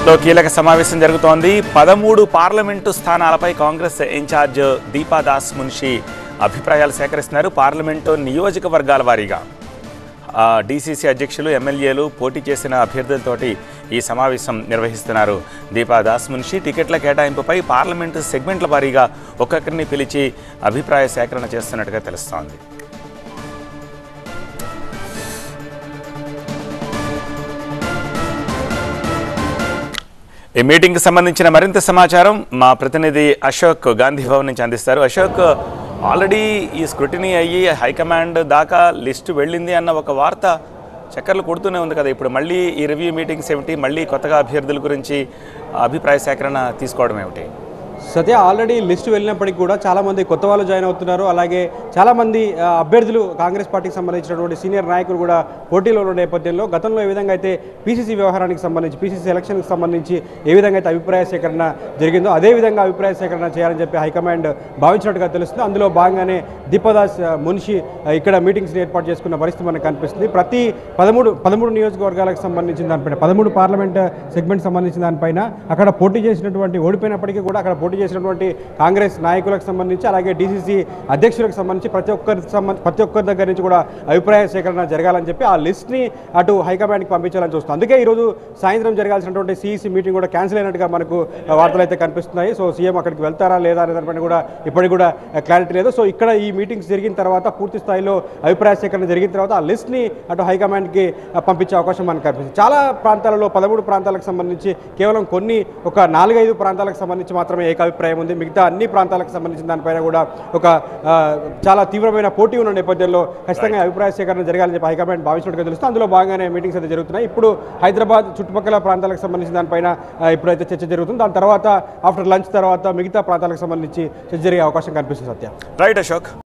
లో కీలక సమావేశం జరుగుతోంది పదమూడు పార్లమెంటు స్థానాలపై కాంగ్రెస్ ఇన్ఛార్జ్ దీపాదాస్ మున్షి అభిప్రాయాలు సేకరిస్తున్నారు పార్లమెంటు నియోజకవర్గాల వారీగా ఆ, డీసీసీ అధ్యక్షులు ఎమ్మెల్యేలు పోటీ చేసిన అభ్యర్థులతోటి ఈ సమావేశం నిర్వహిస్తున్నారు దీపాదాస్ మున్షి టికెట్ల కేటాయింపుపై పార్లమెంటు సెగ్మెంట్ల వారీగా ఒక్కొక్కరిని పిలిచి అభిప్రాయ సేకరణ చేస్తున్నట్టుగా తెలుస్తోంది ఈ మీటింగ్కి సంబంధించిన మరింత సమాచారం మా ప్రతినిధి అశోక్ గాంధీ భవన్ నుంచి అందిస్తారు అశోక్ ఆల్రెడీ ఈ స్క్రూటినీ అయ్యి హైకమాండ్ దాకా లిస్టు వెళ్ళింది అన్న ఒక వార్త చక్కర్లు కొడుతూనే ఉంది కదా ఇప్పుడు మళ్ళీ ఈ రివ్యూ మీటింగ్స్ ఏమిటి మళ్ళీ కొత్తగా అభ్యర్థుల గురించి అభిప్రాయ సేకరణ తీసుకోవడం ఏమిటి సత్య ఆల్రెడీ లిస్టు వెళ్ళినప్పటికీ కూడా చాలా మంది కొత్త వాళ్ళు జాయిన్ అవుతున్నారు అలాగే చాలా మంది ఆ, అభ్యర్థులు కాంగ్రెస్ పార్టీకి సంబంధించినటువంటి సీనియర్ నాయకులు కూడా పోటీలో ఉన్న నేపథ్యంలో గతంలో ఏ విధంగా అయితే పీసీసీ వ్యవహారానికి సంబంధించి పీసీసీ ఎలక్షన్కి సంబంధించి ఏ విధంగా అయితే అభిప్రాయ సేకరణ జరిగిందో అదే విధంగా అభిప్రాయ సేకరణ చేయాలని చెప్పి హైకమాండ్ భావించినట్టుగా తెలుస్తుంది అందులో భాగంగానే దీపదాస్ ఆ, మున్షి ఆ, ఇక్కడ మీటింగ్స్ని ఏర్పాటు చేసుకున్న పరిస్థితి మనకు కనిపిస్తుంది ప్రతి పదమూడు పదమూడు నియోజకవర్గాలకు సంబంధించిన దానిపైన పదమూడు పార్లమెంట్ సెగ్మెంట్ సంబంధించిన దానిపైన అక్కడ పోటీ చేసినటువంటి ఓడిపోయినప్పటికీ కూడా అక్కడ పోటీ చేసినటువంటి కాంగ్రెస్ నాయకులకు సంబంధించి అలాగే డీసీసీ అధ్యక్షులకు సంబంధించి ప్రతి ఒక్కరి సంబంధ ప్రతి ఒక్కరి దగ్గర నుంచి కూడా అభిప్రాయ సేకరణ జరగాలని చెప్పి ఆ లిస్ట్ని అటు హైకమాండ్కి పంపించాలని చూస్తుంది అందుకే ఈరోజు సాయంత్రం జరగాల్సినటువంటి సిఈసీ మీటింగ్ కూడా క్యాన్సిల్ అయినట్టుగా మనకు వార్తలు అయితే కనిపిస్తున్నాయి సో సీఎం అక్కడికి వెళ్తారా లేదా అనే దానిపైన కూడా ఇప్పటికి కూడా క్లారిటీ లేదు సో ఇక్కడ ఈ మీటింగ్స్ జరిగిన తర్వాత పూర్తి స్థాయిలో అభిప్రాయ సేకరణ జరిగిన తర్వాత ఆ లిస్ట్ని అటు హైకమాండ్కి పంపించే అవకాశం మనకు కనిపిస్తుంది చాలా ప్రాంతాలలో పదమూడు ప్రాంతాలకు సంబంధించి కేవలం కొన్ని ఒక నాలుగైదు ప్రాంతాలకు సంబంధించి మాత్రమే ఏకాభిప్రాయం ఉంది మిగతా అన్ని ప్రాంతాలకు సంబంధించిన దానిపైన కూడా ఒక ఆ, చాలా తీవ్రమైన పోటీ ఉన్న నేపథ్యంలో ఖచ్చితంగా అభిప్రాయ సేకరణ జరగాలని చెప్పి హైకమాండ్ భావించినట్టుగా తెలుస్తుంది అందులో భాగంగానే మీటింగ్స్ అయితే జరుగుతున్నాయి ఇప్పుడు హైదరాబాద్ చుట్టుపక్కల ప్రాంతాలకు సంబంధించిన దానిపైన ఆ, ఇప్పుడైతే చర్చ జరుగుతుంది దాని తర్వాత ఆఫ్టర్ లంచ్ తర్వాత మిగతా ప్రాంతాలకు సంబంధించి చర్చ జరిగే అవకాశం కనిపిస్తుంది సత్య రైట్ అశోక్